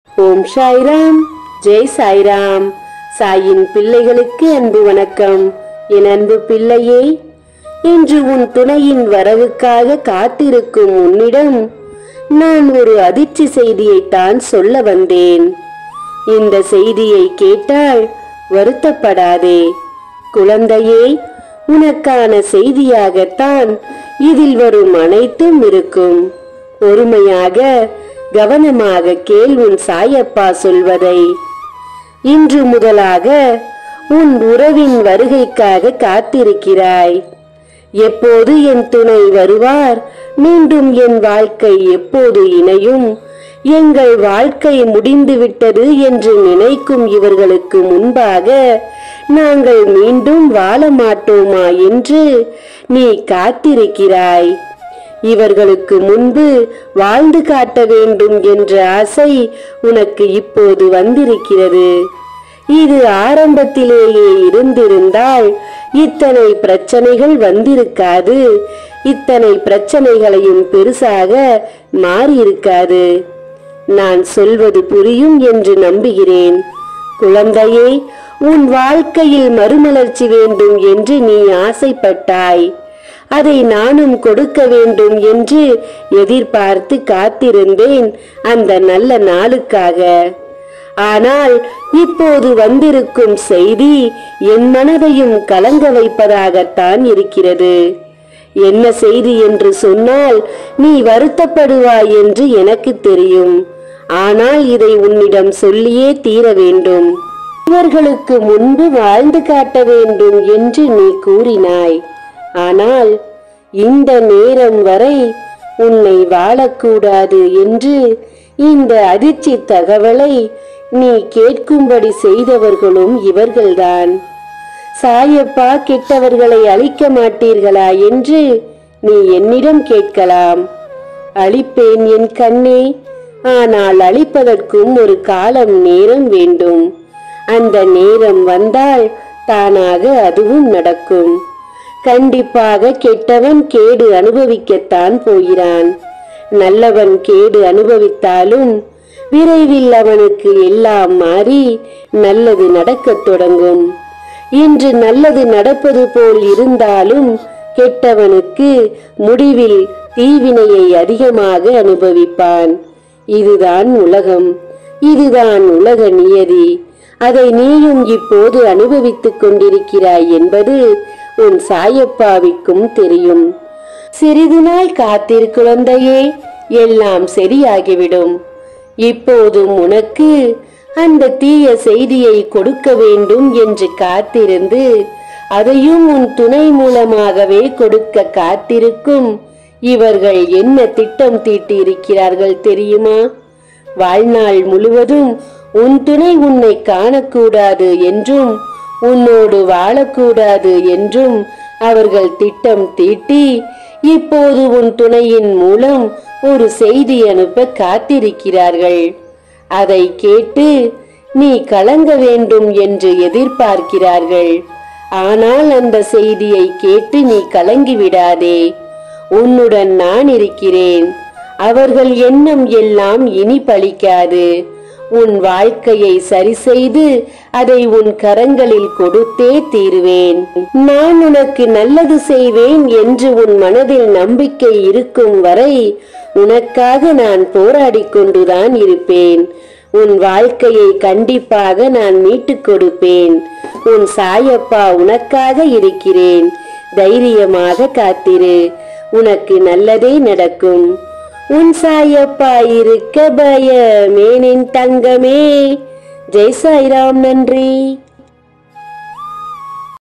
ஓம் சாய்ராம் ஜெய் சாய்ராம் சாயின் பிள்ளைகளுக்கு அன்பு வணக்கம் என் அன்பு பிள்ளையே இன்று உன் துணையின் வரவுக்காக காத்திருக்கும் உன்னிடம் நான் ஒரு அதிர்ச்சி செய்தியைத்தான் சொல்ல வந்தேன் இந்த செய்தியை கேட்டால் வருத்தப்படாதே குழந்தையே உனக்கான செய்தியாகத்தான் இதில் வரும் அனைத்தும் இருக்கும் பொறுமையாக கவனமாக கேள் உன் சாயப்பா சொல்வதை இன்று முதலாக உன் உறவின் வருகைக்காக காத்திருக்கிறாய் எப்போது என் துணை வருவார் மீண்டும் என் வாழ்க்கை எப்போது இணையும் எங்கள் வாழ்க்கை முடிந்துவிட்டது என்று நினைக்கும் இவர்களுக்கு முன்பாக நாங்கள் மீண்டும் வாழ மாட்டோமா என்று நீ காத்திருக்கிறாய் இவர்களுக்கு முன்பு வாழ்ந்து காட்ட வேண்டும் என்ற ஆசை உனக்கு இப்போது வந்திருக்கிறது இது ஆரம்பத்திலேயே இருந்திருந்தால் இத்தனை பிரச்சனைகள் வந்திருக்காது இத்தனை பிரச்சனைகளையும் பெருசாக மாறியிருக்காது நான் சொல்வது புரியும் என்று நம்புகிறேன் குழந்தையே உன் வாழ்க்கையில் மறுமலர்ச்சி வேண்டும் என்று நீ ஆசைப்பட்டாய் அதை நானும் கொடுக்க வேண்டும் என்று எதிர்பார்த்து காத்திருந்தேன் அந்த நல்ல நாளுக்காக ஆனால் இப்போது வந்திருக்கும் செய்தி என் மனதையும் கலங்க வைப்பதாகத்தான் இருக்கிறது என்ன செய்தி என்று சொன்னால் நீ வருத்தப்படுவாய் என்று எனக்கு தெரியும் ஆனால் இதை உன்னிடம் சொல்லியே தீர வேண்டும் இவர்களுக்கு முன்பு வாழ்ந்து காட்ட வேண்டும் என்று நீ கூறினாய் ஆனால் இந்த நேரம் வரை உன்னை வாழக்கூடாது என்று இந்த அதிர்ச்சி தகவலை நீ கேட்கும்படி செய்தவர்களும் இவர்கள்தான் சாயப்பா கெட்டவர்களை அழிக்க மாட்டீர்களா என்று நீ என்னிடம் கேட்கலாம் அழிப்பேன் என் கண்ணே ஆனால் அழிப்பதற்கும் ஒரு காலம் நேரம் வேண்டும் அந்த நேரம் வந்தால் தானாக அதுவும் நடக்கும் கண்டிப்பாக கெட்டவன் கேடு அனுபவிக்கத்தான் போகிறான் நல்லவன் கேடு அனுபவித்தாலும் விரைவில் அவனுக்கு எல்லாம் மாறி நல்லது நடக்கத் தொடங்கும் இன்று நல்லது நடப்பது போல் இருந்தாலும் கெட்டவனுக்கு முடிவில் தீவினையை அதிகமாக அனுபவிப்பான் இதுதான் உலகம் இதுதான் உலக நியதி அதை நீயும் இப்போது அனுபவித்துக் கொண்டிருக்கிறாய் என்பது உன் சாயப்பாவிக்கும் தெரியும் சிறிது நாள் காத்திரு குழந்தையே எல்லாம் சரியாகிவிடும் இப்போதும் உனக்கு அந்த தீய செய்தியை கொடுக்க வேண்டும் என்று காத்திருந்து அதையும் உன் துணை மூலமாகவே கொடுக்க காத்திருக்கும் இவர்கள் என்ன திட்டம் தீட்டியிருக்கிறார்கள் தெரியுமா வாழ்நாள் முழுவதும் உன் துணை உன்னை காணக்கூடாது என்றும் உன்னோடு வாழக்கூடாது என்றும் அவர்கள் திட்டம் தீட்டி இப்போது உன் துணையின் மூலம் ஒரு செய்தி அனுப்ப காத்திருக்கிறார்கள் அதை கேட்டு நீ கலங்க வேண்டும் என்று எதிர்பார்க்கிறார்கள் ஆனால் அந்த செய்தியை கேட்டு நீ கலங்கி விடாதே உன்னுடன் நான் இருக்கிறேன் அவர்கள் எண்ணம் எல்லாம் இனி பலிக்காது உன் வாழ்க்கையை சரி செய்து அதை உன் கரங்களில் கொடுத்தே தீருவேன் நான் உனக்கு நல்லது செய்வேன் என்று உன் மனதில் நம்பிக்கை இருக்கும் வரை உனக்காக நான் போராடிக் கொண்டுதான் இருப்பேன் உன் வாழ்க்கையை கண்டிப்பாக நான் மீட்டுக் கொடுப்பேன் உன் சாயப்பா உனக்காக இருக்கிறேன் தைரியமாக காத்திரு உனக்கு நல்லதே நடக்கும் உன் சாயப்பா இருக்க பயமேனின் தங்கமே ஜெய் சாய்ராம் நன்றி